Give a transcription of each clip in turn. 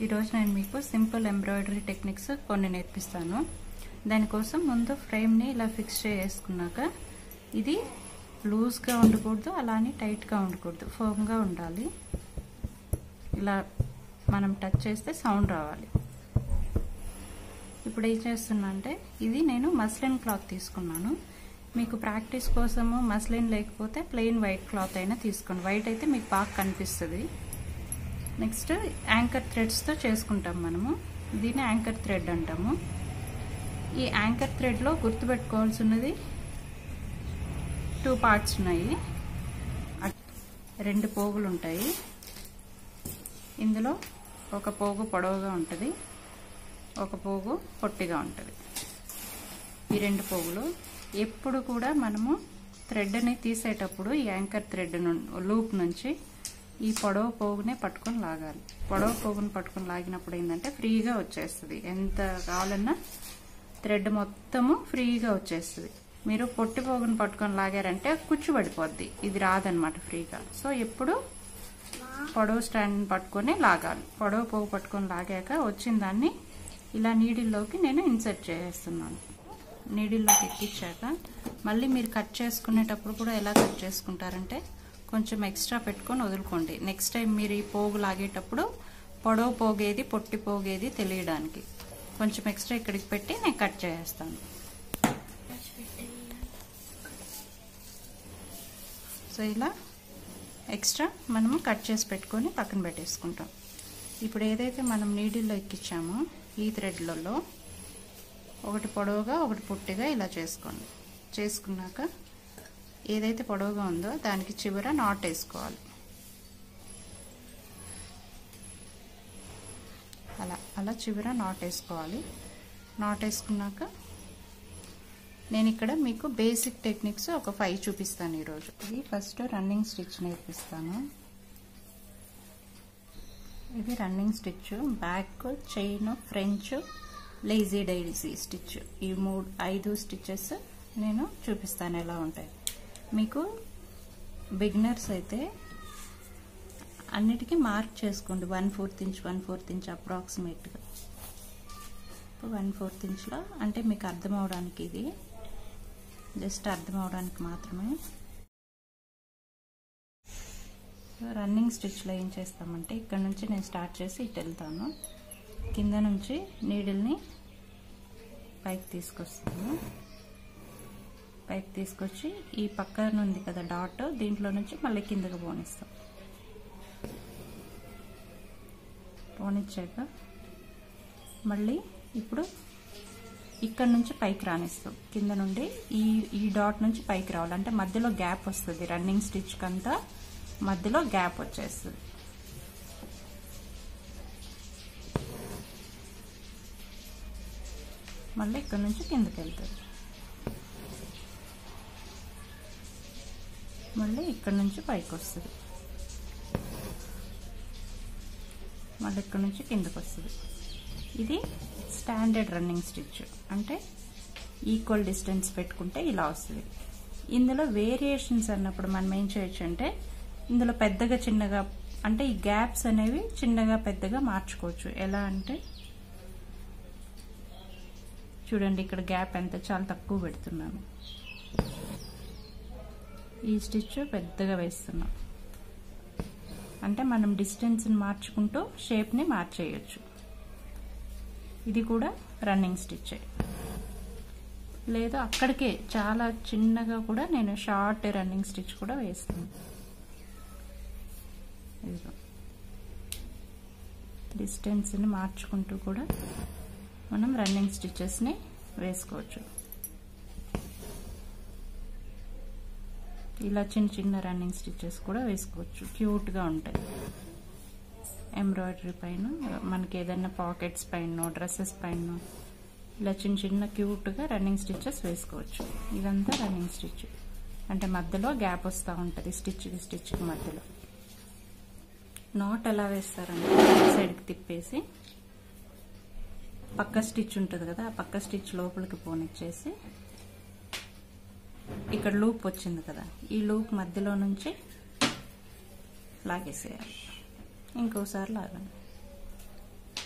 ఈరోజు నేను మీకు సింపుల్ ఎంబ్రాయిడరీ టెక్నిక్స్ కొన్ని నేర్పిస్తాను దానికోసం ముందు ఫ్రేమ్ని ఇలా ఫిక్స్ చేసుకున్నాక ఇది లూజ్గా ఉండకూడదు అలానే టైట్గా ఉండకూడదు ఫర్మ్గా ఉండాలి ఇలా మనం టచ్ చేస్తే సౌండ్ రావాలి ఇప్పుడు ఏం చేస్తున్నా అంటే ఇది నేను మస్లిన్ క్లాత్ తీసుకున్నాను మీకు ప్రాక్టీస్ కోసము మస్లిన్ లేకపోతే ప్లెయిన్ వైట్ క్లాత్ అయినా తీసుకోండి వైట్ అయితే మీకు బాగా కనిపిస్తుంది నెక్స్ట్ యాంకర్ థ్రెడ్స్తో చేసుకుంటాం మనము దీన్ని యాంకర్ థ్రెడ్ అంటాము ఈ యాంకర్ థ్రెడ్లో గుర్తుపెట్టుకోవాల్సినది టూ పార్ట్స్ ఉన్నాయి రెండు పోగులు ఉంటాయి ఇందులో ఒక పోగు పొడవుగా ఉంటుంది ఒక పోగు పొట్టిగా ఉంటుంది ఈ రెండు పోగులు ఎప్పుడు కూడా మనము థ్రెడ్ని తీసేటప్పుడు ఈ యాంకర్ థ్రెడ్ లూప్ నుంచి ఈ పొడవ పోగునే పట్టుకొని లాగాలి పొడవ పోగుని పట్టుకొని లాగినప్పుడు ఏంటంటే ఫ్రీగా వచ్చేస్తుంది ఎంత కావాలన్నా థ్రెడ్ మొత్తము ఫ్రీగా వచ్చేస్తుంది మీరు పొట్టి పోగుని పట్టుకొని లాగారంటే కుచ్చు పడిపోద్ది ఇది రాదనమాట ఫ్రీగా సో ఎప్పుడు పొడవు స్టాండ్ పట్టుకొని లాగాలి పొడవ పోగు పట్టుకొని లాగాక వచ్చిన దాన్ని ఇలా నీడిల్లోకి నేను ఇన్సర్ట్ చేస్తున్నాను నీడిల్లోకి ఎక్కించాక మళ్ళీ మీరు కట్ చేసుకునేటప్పుడు కూడా ఎలా కట్ చేసుకుంటారంటే కొంచెం ఎక్స్ట్రా పెట్టుకొని వదులుకోండి నెక్స్ట్ టైం మీరు ఈ పోగు లాగేటప్పుడు పొడవు పోగేది పొట్టి పోగేది తెలియడానికి కొంచెం ఎక్స్ట్రా ఇక్కడికి పెట్టి నేను కట్ చేస్తాను సో ఇలా ఎక్స్ట్రా మనము కట్ చేసి పెట్టుకొని పక్కన పెట్టేసుకుంటాం ఇప్పుడు ఏదైతే మనం నీడిల్లో ఎక్కించామో ఈ థ్రెడ్లలో ఒకటి పొడవుగా ఒకటి పొట్టిగా ఇలా చేసుకోండి చేసుకున్నాక ఏదైతే పొడవుగా ఉందో దానికి చివర నాట్ వేసుకోవాలి అలా అలా చివర నాట్ వేసుకోవాలి నాట్ వేసుకున్నాక నేను ఇక్కడ మీకు బేసిక్ టెక్నిక్స్ ఒక ఫైవ్ చూపిస్తాను ఈరోజు ఇది ఫస్ట్ రన్నింగ్ స్టిచ్ నేర్పిస్తాను ఇది running stitch back chain French lazy daisy stitch ఈ మూడు ఐదు స్టిచెస్ నేను చూపిస్తాను ఎలా ఉంటాయి మీకు బిగినర్స్ అయితే అన్నిటికీ మార్క్ చేసుకోండి one fourth inch one fourth inch అప్రాక్సిమేట్గా వన్ ఫోర్త్ ఇంచ్లో అంటే మీకు అర్థం అవడానికి ఇది జస్ట్ అర్థం అవడానికి మాత్రమే రన్నింగ్ స్టిచ్లో ఏం చేస్తామంటే ఇక్కడ నుంచి నేను స్టార్ట్ చేసి ఇటు వెళ్తాను కింద నుంచి నీడిల్ని పైకి తీసుకొస్తాను పైకి తీసుకొచ్చి ఈ పక్కన ఉంది కదా డాట్ దీంట్లో నుంచి మళ్ళీ కిందకి పోనిస్తాం పోనిచ్చాక మళ్ళీ ఇప్పుడు ఇక్కడ నుంచి పైకి రానిస్తాం కింద నుండి ఈ ఈ డాట్ నుంచి పైకి రావాలి అంటే మధ్యలో గ్యాప్ వస్తుంది రన్నింగ్ స్టిచ్ కంతా మధ్యలో గ్యాప్ వచ్చేస్తుంది మళ్ళీ ఇక్కడ నుంచి కిందకి వెళ్తుంది మళ్ళీ ఇక్కడ నుంచి పైకి వస్తుంది మళ్ళీ ఇక్కడ నుంచి కిందకి వస్తుంది ఇది స్టాండర్డ్ రన్నింగ్ స్టిచ్ అంటే ఈక్వల్ డిస్టెన్స్ పెట్టుకుంటే ఇలా వస్తుంది ఇందులో వేరియేషన్స్ అన్నప్పుడు మనం ఏం చేయొచ్చు అంటే ఇందులో పెద్దగా చిన్నగా అంటే ఈ గ్యాప్స్ అనేవి చిన్నగా పెద్దగా మార్చుకోవచ్చు ఎలా అంటే చూడండి ఇక్కడ గ్యాప్ ఎంత చాలా తక్కువ పెడుతున్నాను ఈ స్టిచ్ పెద్దగా వేస్తున్నాం అంటే మనం డిస్టెన్స్ని మార్చుకుంటూ షేప్ని మార్చేయచ్చు ఇది కూడా రన్నింగ్ స్టిచ్చే లేదు అక్కడికే చాలా చిన్నగా కూడా నేను షార్ట్ రన్నింగ్ స్టిచ్ కూడా వేస్తాను ఇదిగో డిస్టెన్స్ని మార్చుకుంటూ కూడా మనం రన్నింగ్ స్టిచెస్ని వేసుకోవచ్చు ఇలా చిన్న చిన్న రన్నింగ్ స్టిచెస్ కూడా వేసుకోవచ్చు క్యూట్గా ఉంటాయి ఎంబ్రాయిడరీ పైన మనకి ఏదైనా పాకెట్స్ పైన డ్రెస్సెస్ పైన ఇలా చిన్న చిన్న క్యూట్గా రన్నింగ్ స్టిచెస్ వేసుకోవచ్చు ఇదంతా రన్నింగ్ స్టిచ్ అంటే మధ్యలో గ్యాప్ వస్తూ ఉంటుంది స్టిచ్కి స్టిచ్కి మధ్యలో నాట్ ఎలా వేస్తారంటే సైడ్కి తిప్పేసి పక్క స్టిచ్ ఉంటుంది కదా ఆ పక్క స్టిచ్ లోపలికి పోనిచ్చేసి ఇక్కడ లూప్ వచ్చింది కదా ఈ లూప్ మధ్యలో నుంచి లాగేసేయాలి ఇంకోసారి లాగండి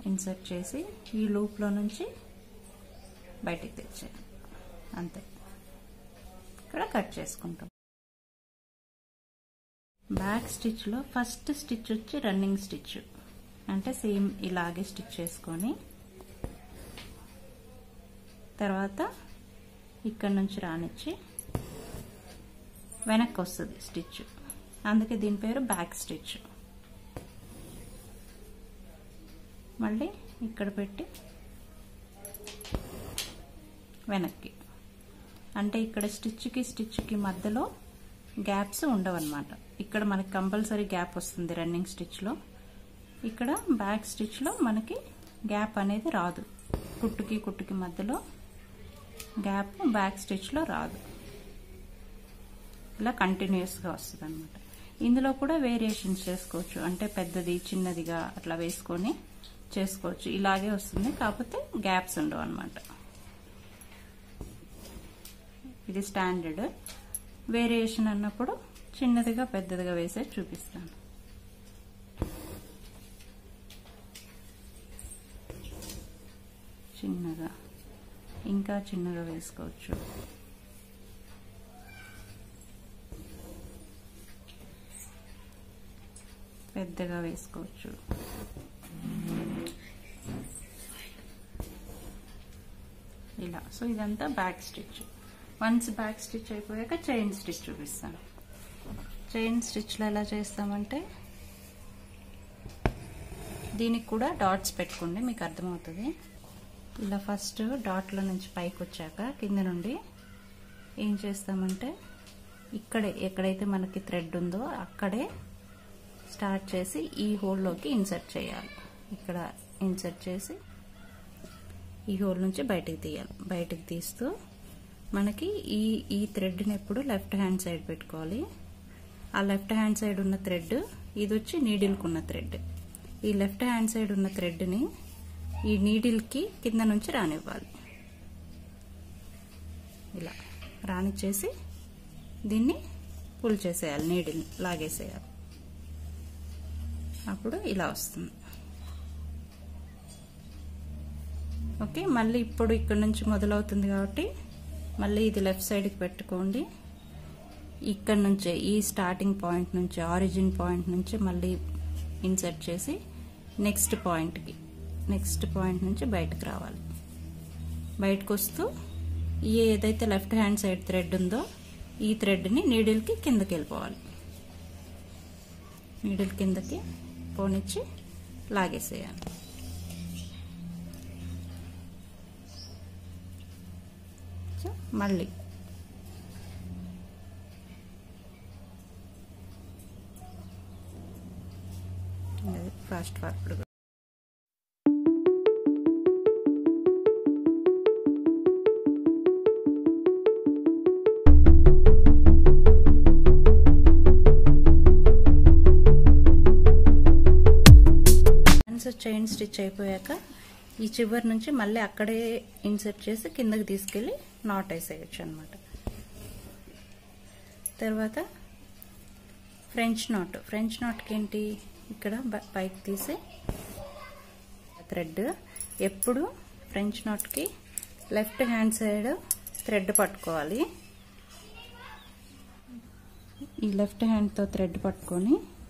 ఇన్సర్ట్ చేసి ఈ లూప్లో నుంచి బయటికి తెచ్చేయాలి అంతే ఇక్కడ కట్ చేసుకుంటాం బ్యాక్ స్టిచ్లో ఫస్ట్ స్టిచ్ వచ్చి రన్నింగ్ స్టిచ్ అంటే సేమ్ ఇలాగే స్టిచ్ చేసుకొని తర్వాత ఇక్కడ నుంచి రానిచ్చి వెనక్కి వస్తుంది స్టిచ్ అందుకే దీని పేరు బ్యాక్ స్టిచ్ మళ్ళీ ఇక్కడ పెట్టి వెనక్కి అంటే ఇక్కడ స్టిచ్కి స్టిచ్కి మధ్యలో గ్యాప్స్ ఉండవన్నమాట ఇక్కడ మనకి కంపల్సరీ గ్యాప్ వస్తుంది రన్నింగ్ స్టిచ్లో ఇక్కడ బ్యాక్ స్టిచ్లో మనకి గ్యాప్ అనేది రాదు కుట్టుకి కుట్టుకి మధ్యలో గ్యాప్ బ్యాక్ స్టిచ్లో రాదు ఇలా కంటిన్యూస్గా వస్తుంది అనమాట ఇందులో కూడా వేరియేషన్స్ చేసుకోవచ్చు అంటే పెద్దది చిన్నదిగా అట్లా వేసుకొని చేసుకోవచ్చు ఇలాగే వస్తుంది కాకపోతే గ్యాప్స్ ఉండవు అనమాట ఇది స్టాండర్డ్ వేరియేషన్ అన్నప్పుడు చిన్నదిగా పెద్దదిగా వేసే చూపిస్తాను చిన్నగా ఇంకా చిన్నగా వేసుకోవచ్చు పెద్దగా వేసుకోవచ్చు ఇలా సో ఇదంతా back stitch once back stitch అయిపోయాక చైన్ స్టిచ్ చూపిస్తాను చైన్ స్టిచ్లో ఎలా చేస్తామంటే దీనికి కూడా డాట్స్ పెట్టుకోండి మీకు అర్థమవుతుంది ఇలా ఫస్ట్ డాట్ల నుంచి పైకి వచ్చాక కింద నుండి ఏం చేస్తామంటే ఇక్కడే ఎక్కడైతే మనకి థ్రెడ్ ఉందో అక్కడే స్టార్ట్ చేసి ఈ హోల్లోకి ఇన్సర్ట్ చేయాలి ఇక్కడ ఇన్సర్ట్ చేసి ఈ హోల్ నుంచి బయటికి తీయాలి బయటికి తీస్తూ మనకి ఈ ఈ థ్రెడ్ని ఎప్పుడు లెఫ్ట్ హ్యాండ్ సైడ్ పెట్టుకోవాలి ఆ లెఫ్ట్ హ్యాండ్ సైడ్ ఉన్న థ్రెడ్ ఇది వచ్చి నీడిల్కి ఉన్న థ్రెడ్ ఈ లెఫ్ట్ హ్యాండ్ సైడ్ ఉన్న థ్రెడ్ని ఈ నీడిల్కి కింద నుంచి రానివ్వాలి ఇలా రానిచ్చేసి దీన్ని పుల్ చేసేయాలి నీడిల్ లాగేసేయాలి అప్పుడు ఇలా వస్తుంది ఓకే మళ్ళీ ఇప్పుడు ఇక్కడ నుంచి మొదలవుతుంది కాబట్టి మళ్ళీ ఇది లెఫ్ట్ సైడ్కి పెట్టుకోండి ఇక్కడ నుంచే ఈ స్టార్టింగ్ పాయింట్ నుంచి ఆరిజిన్ పాయింట్ నుంచి మళ్ళీ ఇన్సర్ట్ చేసి నెక్స్ట్ పాయింట్కి నెక్స్ట్ పాయింట్ నుంచి బయటకు రావాలి బయటకు వస్తూ ఈ ఏదైతే లెఫ్ట్ హ్యాండ్ సైడ్ థ్రెడ్ ఉందో ఈ థ్రెడ్ని నీడిల్కి కిందకి వెళ్ళిపోవాలి నీడిల్ కిందకి పోనిచ్చి లాగేసేయాలి సో మళ్ళీ ఫాస్ట్ ఫార్వర్డ్ చైన్ స్టిచ్ అయిపోయాక ఈ చివరి నుంచి మళ్ళీ అక్కడే ఇన్సర్ట్ చేసి కిందకి తీసుకెళ్ళి నాట్ వేసేయచ్చు అనమాట తర్వాత ఫ్రెంచ్ నాట్ ఫ్రెంచ్ నాట్కి ఏంటి ఇక్కడ పైకి తీసి థ్రెడ్ ఎప్పుడు ఫ్రెంచ్ నాట్కి లెఫ్ట్ హ్యాండ్ సైడ్ థ్రెడ్ పట్టుకోవాలి ఈ లెఫ్ట్ హ్యాండ్తో థ్రెడ్ పట్టుకొని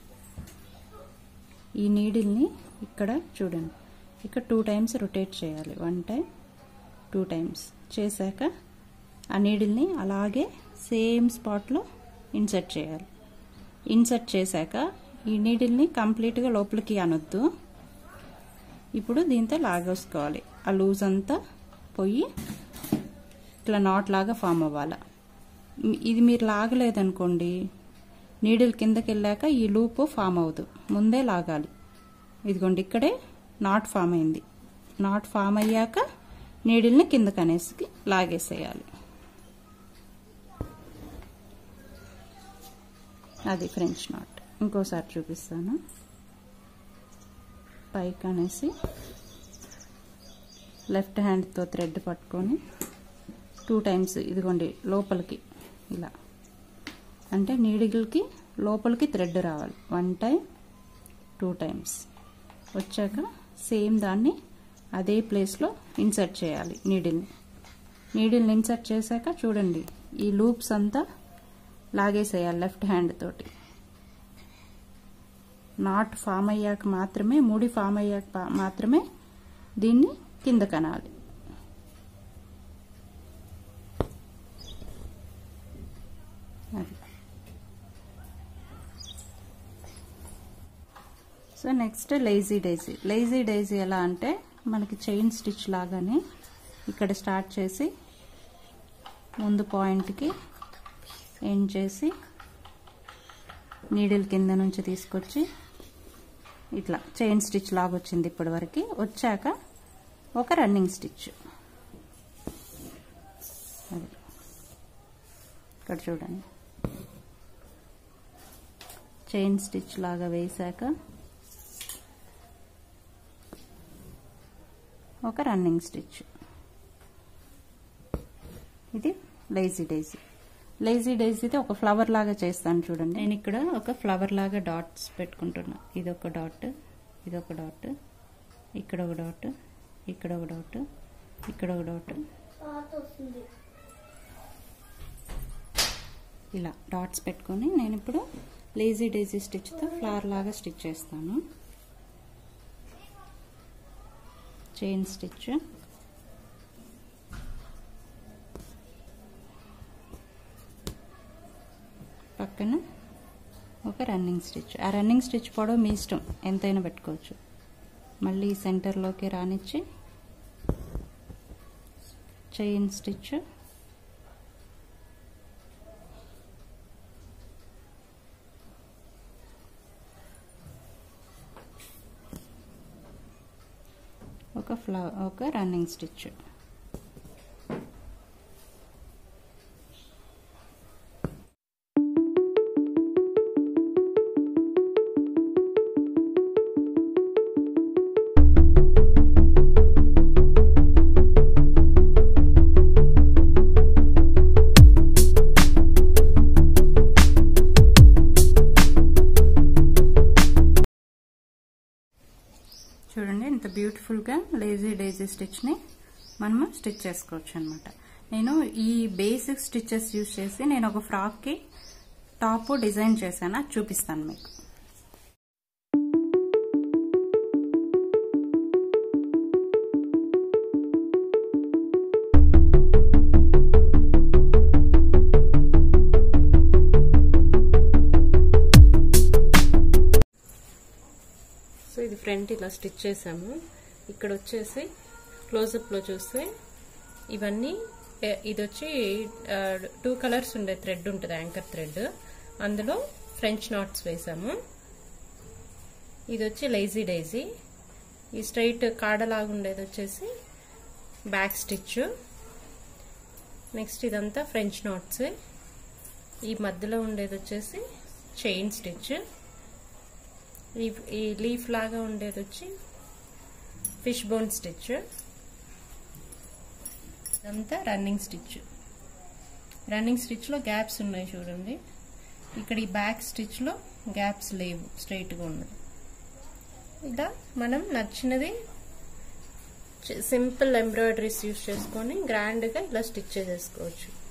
ఈ నీడిల్ని ఇక్కడ చూడండి ఇక్కడ టూ టైమ్స్ రొటేట్ చేయాలి వన్ టైం టూ టైమ్స్ చేశాక ఆ నీడిల్ని అలాగే సేమ్ స్పాట్లో ఇన్సర్ట్ చేయాలి ఇన్సర్ట్ చేశాక ఈ నీడిల్ని కంప్లీట్గా లోపలికి అనొద్దు ఇప్పుడు దీంతో లాగేసుకోవాలి ఆ లూజ్ అంతా పోయి ఇట్లా నాట్ లాగా ఫామ్ అవ్వాలి ఇది మీరు లాగలేదనుకోండి నీడిల్ కిందకి వెళ్ళాక ఈ లూపు ఫామ్ అవ్వదు ముందే లాగాలి ఇదిగోండి ఇక్కడే నాట్ ఫామ్ అయింది నాట్ ఫామ్ అయ్యాక నీడిల్ని కిందకి అనేసి లాగేసేయాలి అది ఫ్రెంచ్ నాట్ ఇంకోసారి చూపిస్తాను పైకి అనేసి లెఫ్ట్ హ్యాండ్తో థ్రెడ్ పట్టుకొని టూ టైమ్స్ ఇదిగోండి లోపలికి ఇలా అంటే నీడిల్కి లోపలికి థ్రెడ్ రావాలి వన్ టైం టూ టైమ్స్ వచ్చాక సేమ్ దాన్ని అదే ప్లేస్లో ఇన్సర్ట్ చేయాలి నీడిల్ని నీడిల్ని ఇన్సర్ట్ చేశాక చూడండి ఈ లూప్స్ అంతా లాగేసేయాలి లెఫ్ట్ హ్యాండ్ తోటి నాట్ ఫామ్ అయ్యాక మాత్రమే ముడి ఫామ్ అయ్యాక మాత్రమే దీన్ని కింద కనాలి అది so next lazy daisy lazy daisy ఎలా అంటే మనకి చైన్ స్టిచ్ లాగానే ఇక్కడ స్టార్ట్ చేసి ముందు పాయింట్కి ఎండ్ చేసి నీడిల్ కింద నుంచి తీసుకొచ్చి ఇట్లా చైన్ స్టిచ్ లాగా వచ్చింది ఇప్పటి వరకు వచ్చాక ఒక రన్నింగ్ స్టిచ్ అది ఇక్కడ చూడండి చైన్ స్టిచ్ లాగా వేసాక ఒక రన్నింగ్ స్టిచ్ ఇది లేజీ డైజీ లేజీ డైజీది ఒక ఫ్లవర్ లాగా చేస్తాను చూడండి నేను ఇక్కడ ఒక ఫ్లవర్ లాగా డాట్స్ పెట్టుకుంటున్నా ఇది ఒక డాట్ ఇది ఒక డాట్ ఇక్కడ ఒక డాట్ ఇక్కడ ఒక డాట్ ఇక్కడ ఒక డాట్ ఇలా డాట్స్ పెట్టుకొని నేను ఇప్పుడు లేజీ డైజీ స్టిచ్తో ఫ్లవర్ లాగా స్టిచ్ చేస్తాను చైన్ స్టిచ్ పక్కన ఒక రన్నింగ్ స్టిచ్ ఆ రన్నింగ్ స్టిచ్ పొడవు మీ ఇష్టం ఎంతైనా పెట్టుకోవచ్చు మళ్ళీ సెంటర్లోకి రానిచ్చి చైన్ స్టిచ్ ఒక ఫ్లవ ఒక రన్నింగ్ స్టిచ్ చూడండి ఇంత బ్యూటిఫుల్గా లేజీ డైజీ స్టిచ్ని మనము స్టిచ్ చేసుకోవచ్చు అనమాట నేను ఈ బేసిక్ స్టిచెస్ యూజ్ చేసి నేను ఒక ఫ్రాక్కి టాప్ డిజైన్ చేశాను అది చూపిస్తాను మీకు సో ఇది ఫ్రంట్ ఇలా స్టిచ్ చేసాము ఇక్కడ వచ్చేసి క్లోజప్లో చూస్తే ఇవన్నీ ఏ- ఇది వచ్చి టూ కలర్స్ ఉండే థ్రెడ్ ఉంటుంది యాంకర్ థ్రెడ్ అందులో ఫ్రెంచ్ నాట్స్ వేసాము ఇది వచ్చి లైజీ డైజీ ఈ స్ట్రైట్ కాడలాగా ఉండేది వచ్చేసి బ్యాక్ స్టిచ్ నెక్స్ట్ ఇదంతా ఫ్రెంచ్ నాట్స్ ఈ మధ్యలో ఉండేది వచ్చేసి చైన్ స్టిచ్ ఈ ఈ లీఫ్ లాగా ఉండేది వచ్చి ఫిష్ బోన్ స్టిచ్ ఇదంతా రన్నింగ్ స్టిచ్ రన్నింగ్ స్టిచ్లో గ్యాప్స్ ఉన్నాయి చూడండి ఇక్కడ ఈ బ్యాక్ స్టిచ్లో గ్యాప్స్ లేవు స్ట్రైట్గా ఉన్నది ఇలా మనం నచ్చినది సింపుల్ ఎంబ్రాయిడరీస్ యూస్ చేసుకొని గ్రాండ్గా ఇలా స్టిచ్ చేసేసుకోవచ్చు